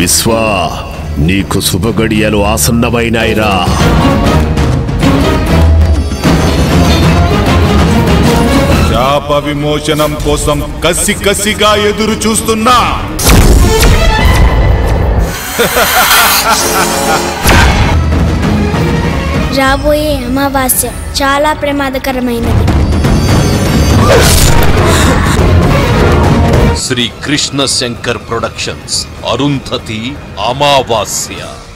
విశ్వ నీకు శుభగడియలు ఆసన్నమైనాయిరా శాప విమోచనం కోసం కసి కసిగా ఎదురు చూస్తున్నా రాబోయే అమావాస్య చాలా ప్రమాదకరమైనది శ్రీ కృష్ణ శంకర్ ప్రొడక్షన్స్ అరుంధతి అమావాస్య